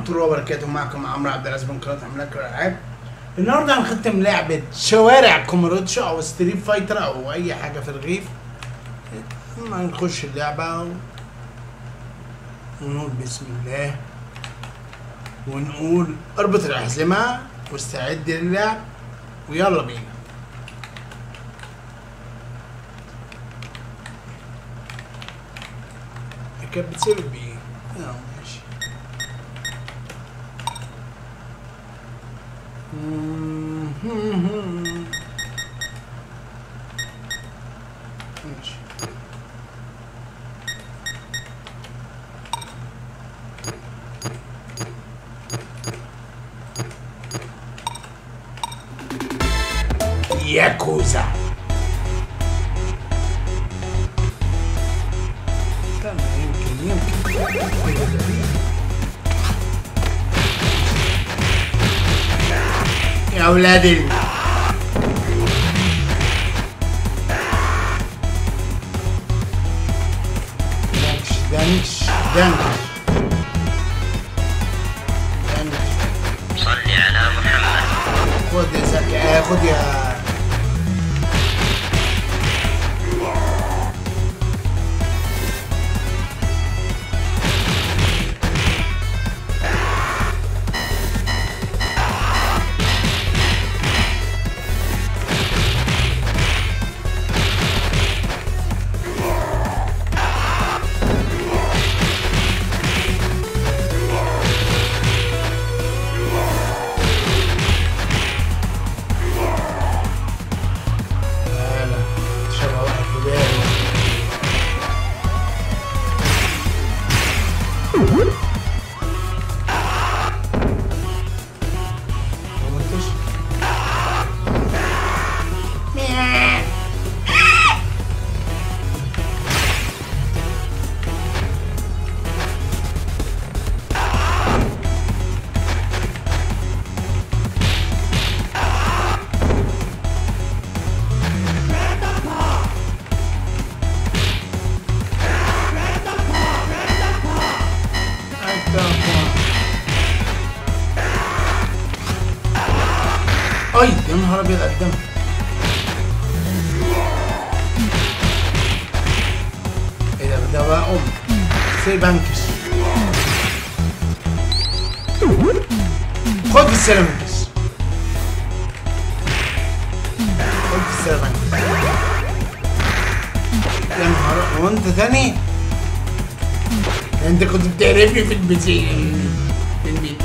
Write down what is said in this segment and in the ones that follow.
الله وبركاته معكم عمرو عبد العزيز من قناه املاك الالعاب النهارده هنختم لعبه شوارع كوموريتشو او ستريت فايتر او اي حاجه في الرغيف اما نخش اللعبه و... ونقول بسم الله ونقول اربط الاحزمه واستعد للعب ويلا بينا كانت بتصير بايه؟ اه ماشي ماشي ياكوزا استنى يمكن يمكن يا اولاد ال دانكش دانكش دانكش دانكش صل على محمد خد يا زكي آه، خد يا تعالى شبه واحد في بالي ما قلتش اي يا نهار ابيض قدام ايه ده ده بقى ام سي بانكش خد السيراميكس خد السيراميكس يا نهار هو انت تاني انت كنت بتعرفني في البيتين في البيت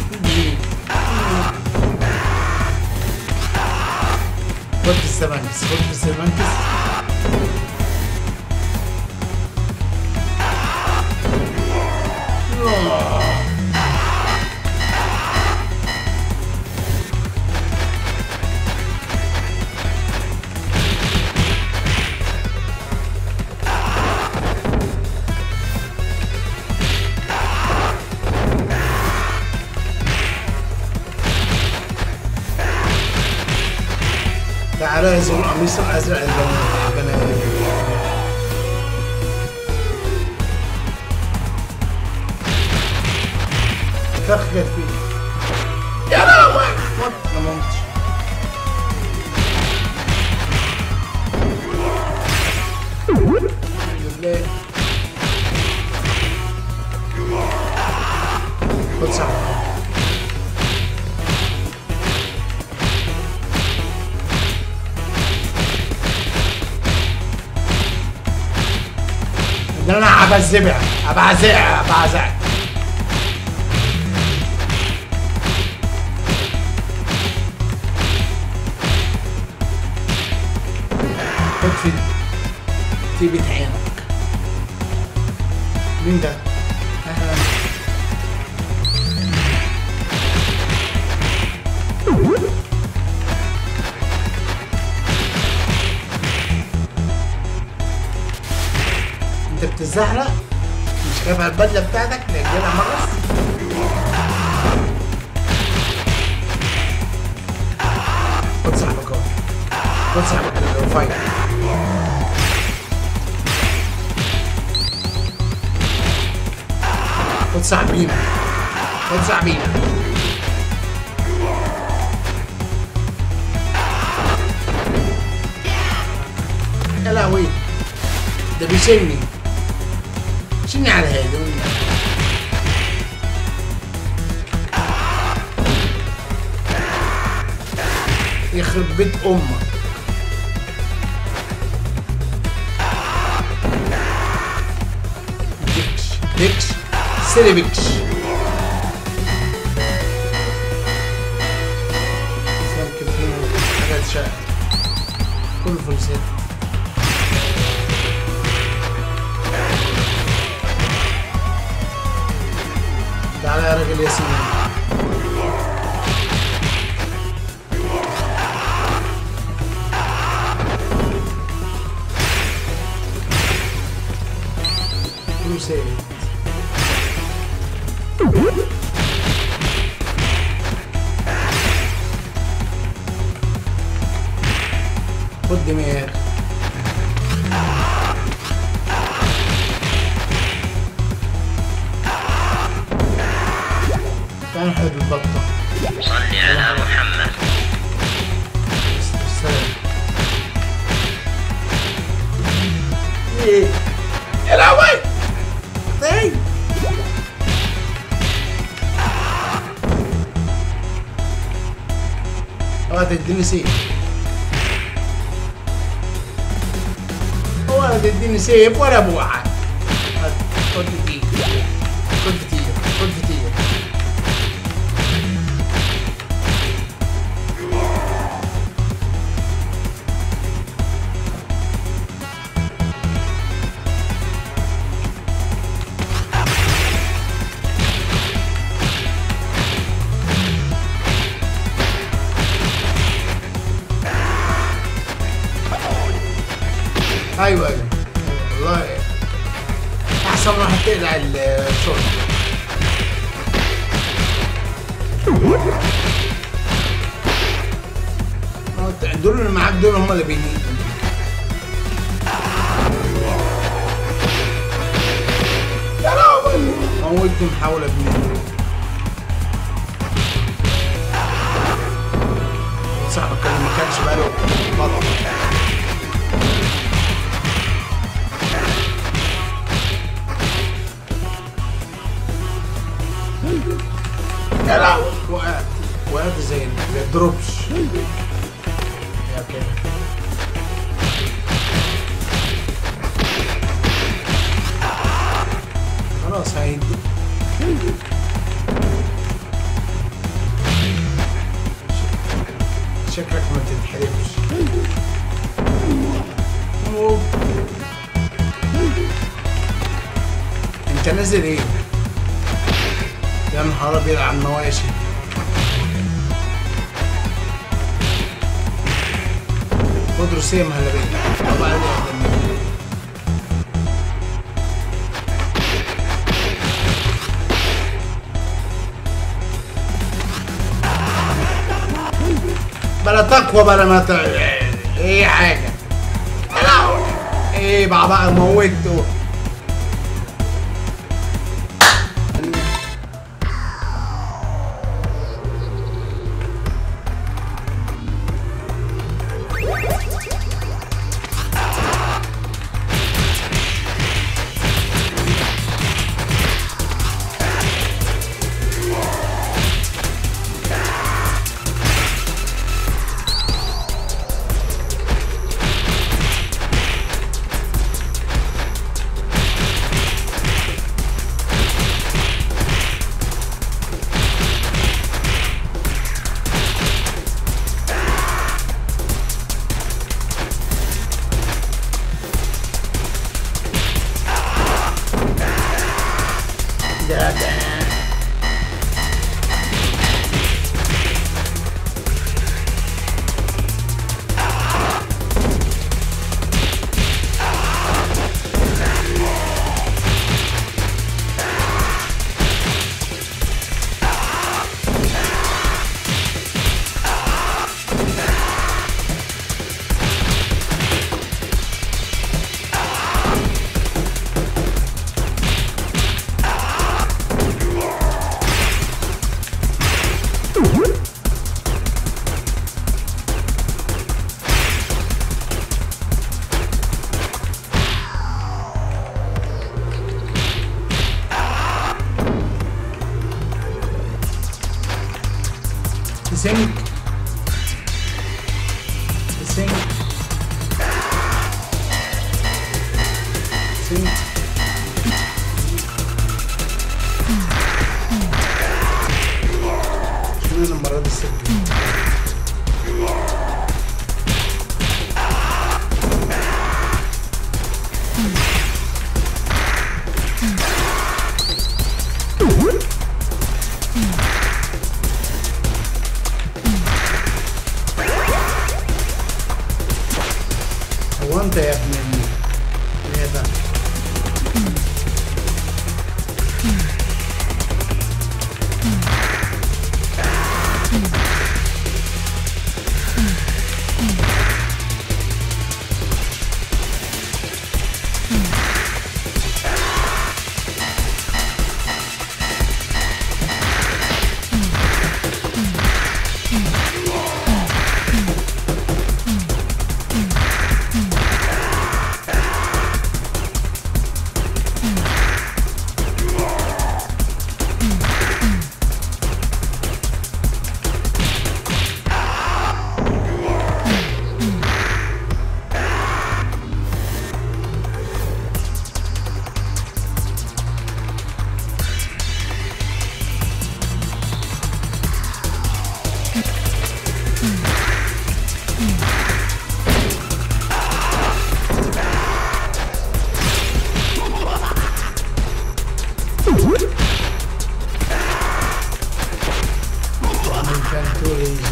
خد السيراميكس خد السيراميكس تعالى يا زلمه قميص الازرق البنات فخ جت فيه يا لهوي موت انا ما متش الحمد لله خد ساعة ده انا هبزبع ابعزع ابعزع خد في طيبة عينك مين ده؟ اهلا انت بتزهرق مش خايف على البدله بتاعتك نأجلها مغص خد صاحبك اهو خد صاحبك الرفيع خد صاحبينا خد شعبينا يا لهوي ده بيشيلني شيلني على هادي يخرب بيت امك بيكش بيكش سيري بيكش يمكن في حاجات شقة كله فلوسات تعالى يا راجل ياسين فلوسات خد دماغ تعال نحب البطة صل على محمد السلام ايه يا لهوي طيب اوعى تديني سيف اوعى تديني سيف ولا بوعة خد كتير خد كتير خد كتير ايوه ايوه والله احسن واحد تقلع الشرطه دول اللي معاك دول هم اللي بينيتوا يا لهوي موتني محاولة بنية صاحبك اللي ما كانش باله بطل يا لهوي وقعت وقعت زي ما بيضربش يا كده خلاص هيدي شكلك ما تتحرقش أوه. انت نازل ايه؟ يا نهار ابيض على النواشي خد روسية مهلبية طبعا علي أقدم مني. بلا تقوى بلا ما ت... ايه حاجة يا لهوي. ايه بقى بقى موته سينك سينك سينك شنو انا المرة دي السكة هو انت يا ابن ال- ايه ده inventory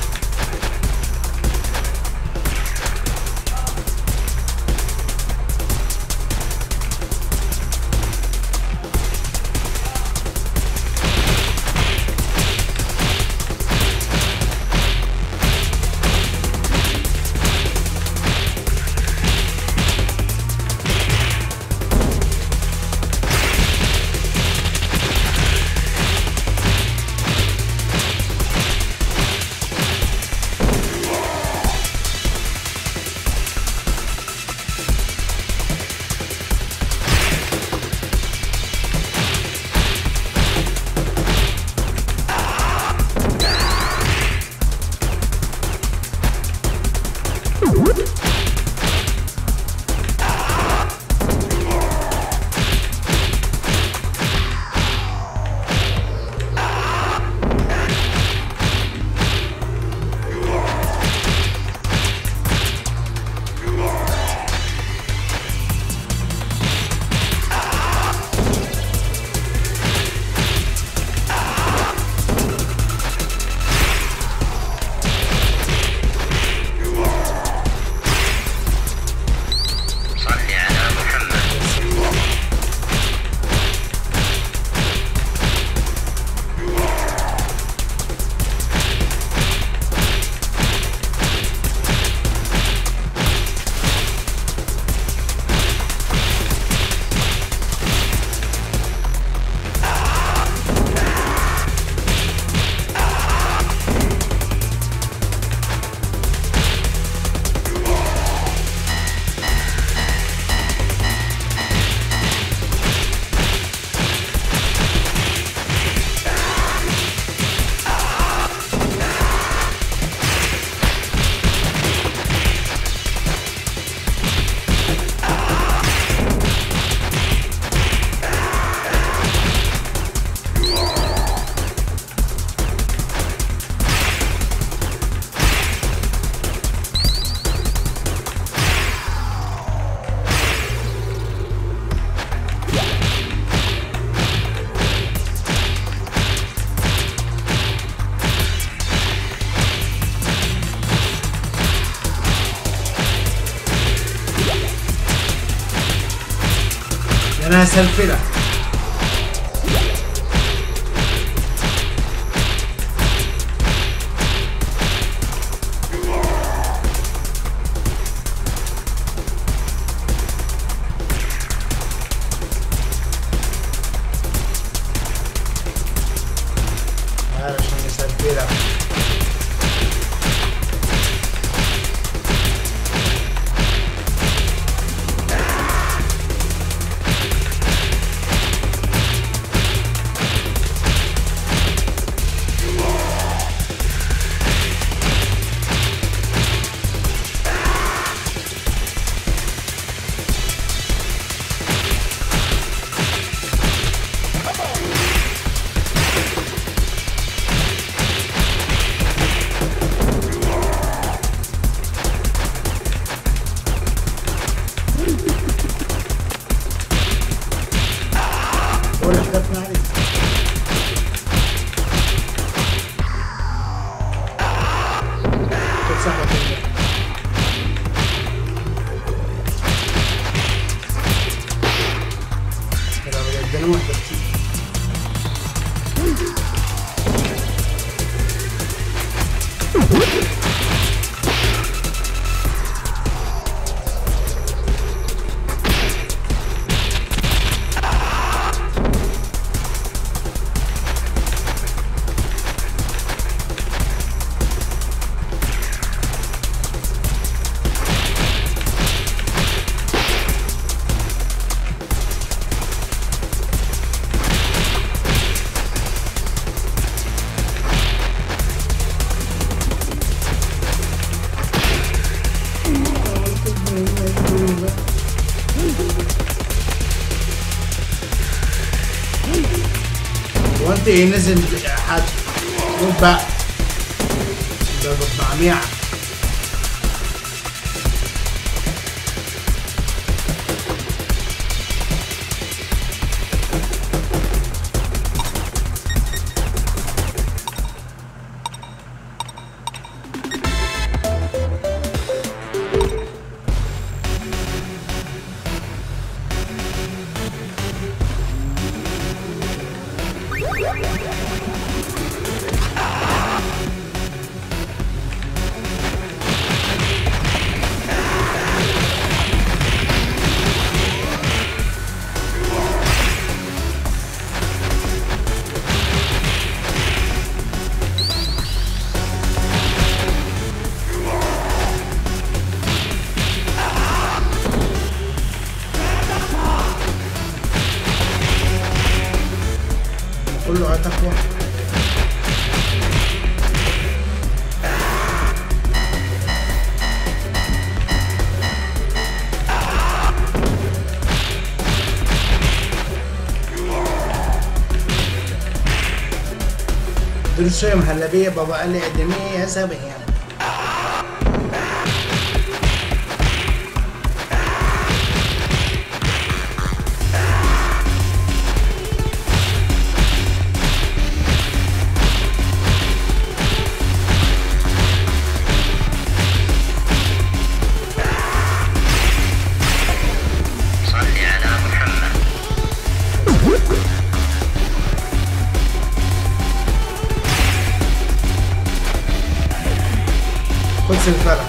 صل على محمد انا هسلفلك عشان نسلفلك صح ولا لا اداني واحدة كتير هو انت ايه نزل حد موت بقى ده بالطعميع كله هتقوى درسوا يا مهلبية بابا قال لي قدميه يا سبعين صل على محمد خد سلسلة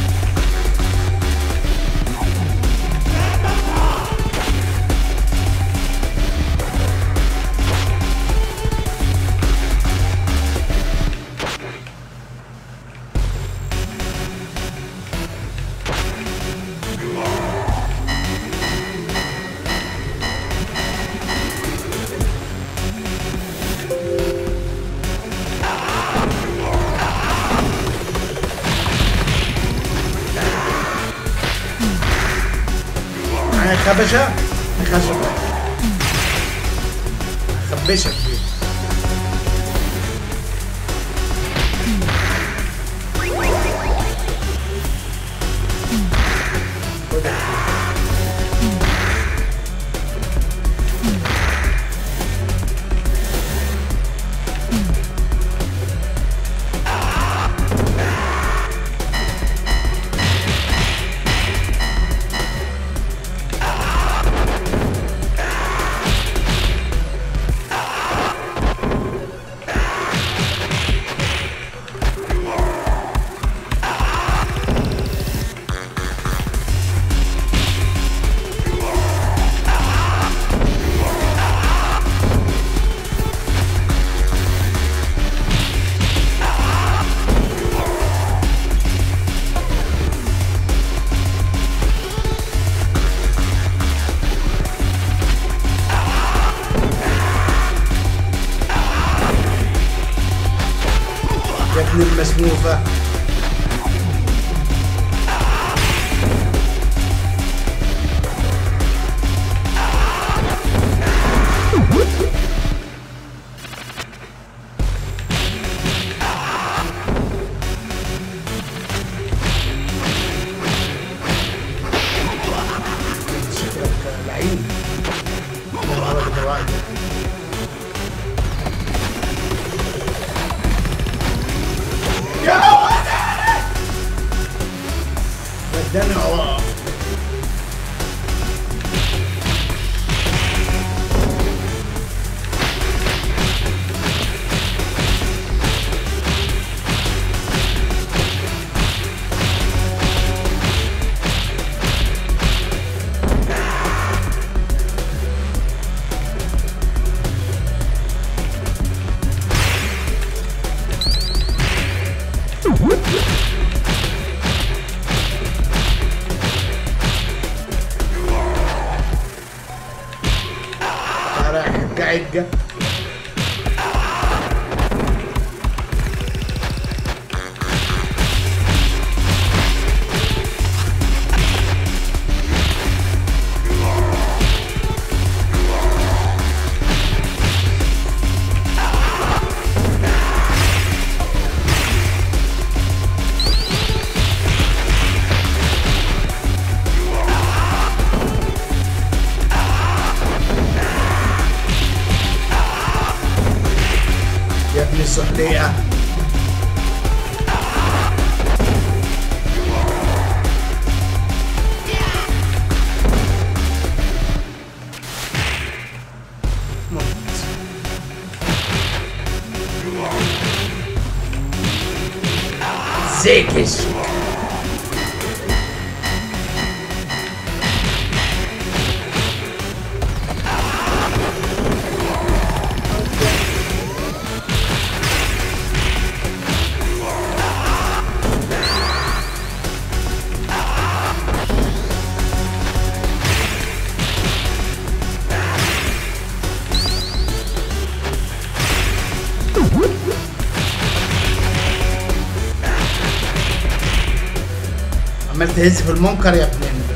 معايا خبشة خشبة خبشك فيه خدها. يا ابن المسموفة شكلك لعيب يا نهار أبيض يا وعد. يا تعالى حجة عجة يا ابن السحلية موت. ازيك يا شيخ عمال تهز في المنكر يا ابن ال-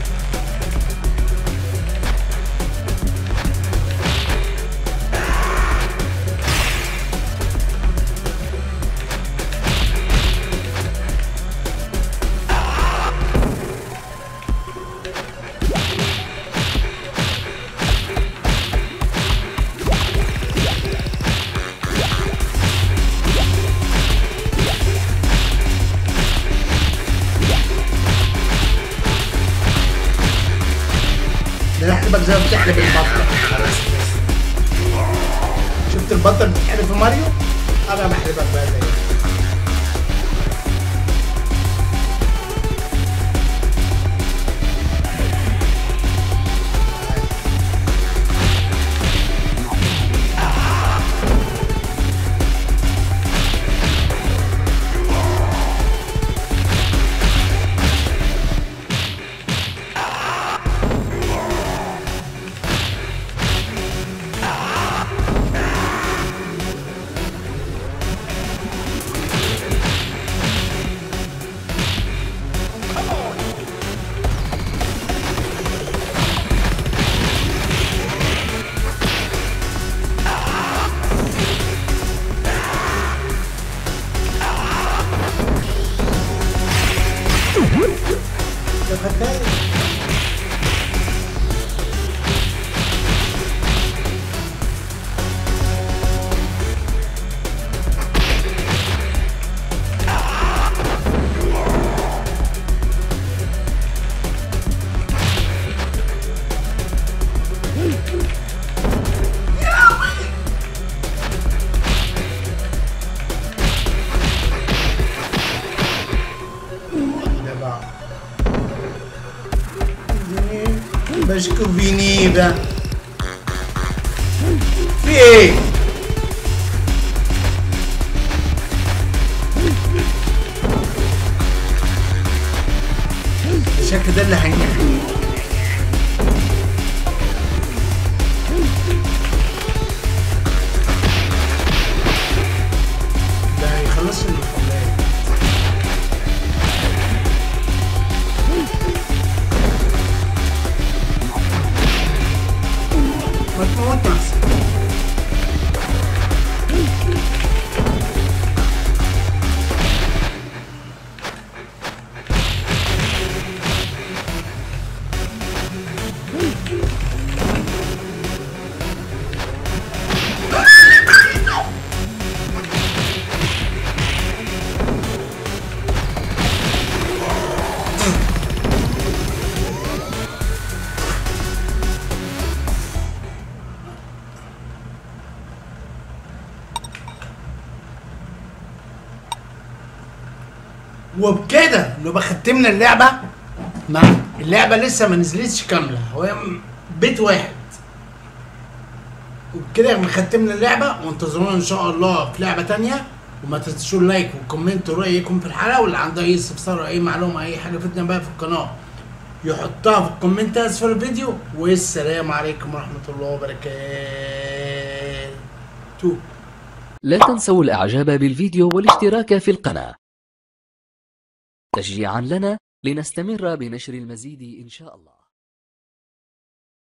ده يحسبك زي ما بتحلب البطل شفت البطل بتحلب في ماريو؟ انا بحلبك بقى زي يا فتاة ده بقى بشكو فينيدا في ايه؟ الشكل ده اللي هينجح ده هيخلص المحاولات ما تموت نفسك وبكده نبقى ختمنا اللعبه ما اللعبه لسه ما نزلتش كامله هو بيت واحد وبكده ختمنا اللعبه وانتظرونا ان شاء الله في لعبه تانية وما تنسوش اللايك والكومنت ورأيكم في الحلقة واللي عنده أي استفسار أو أي معلومة أي حاجة فتنا بقى في القناة يحطها في الكومنت أسفل الفيديو والسلام عليكم ورحمة الله وبركاته لا تنسوا الإعجاب بالفيديو والاشتراك في القناة تشجيعا لنا لنستمر بنشر المزيد إن شاء الله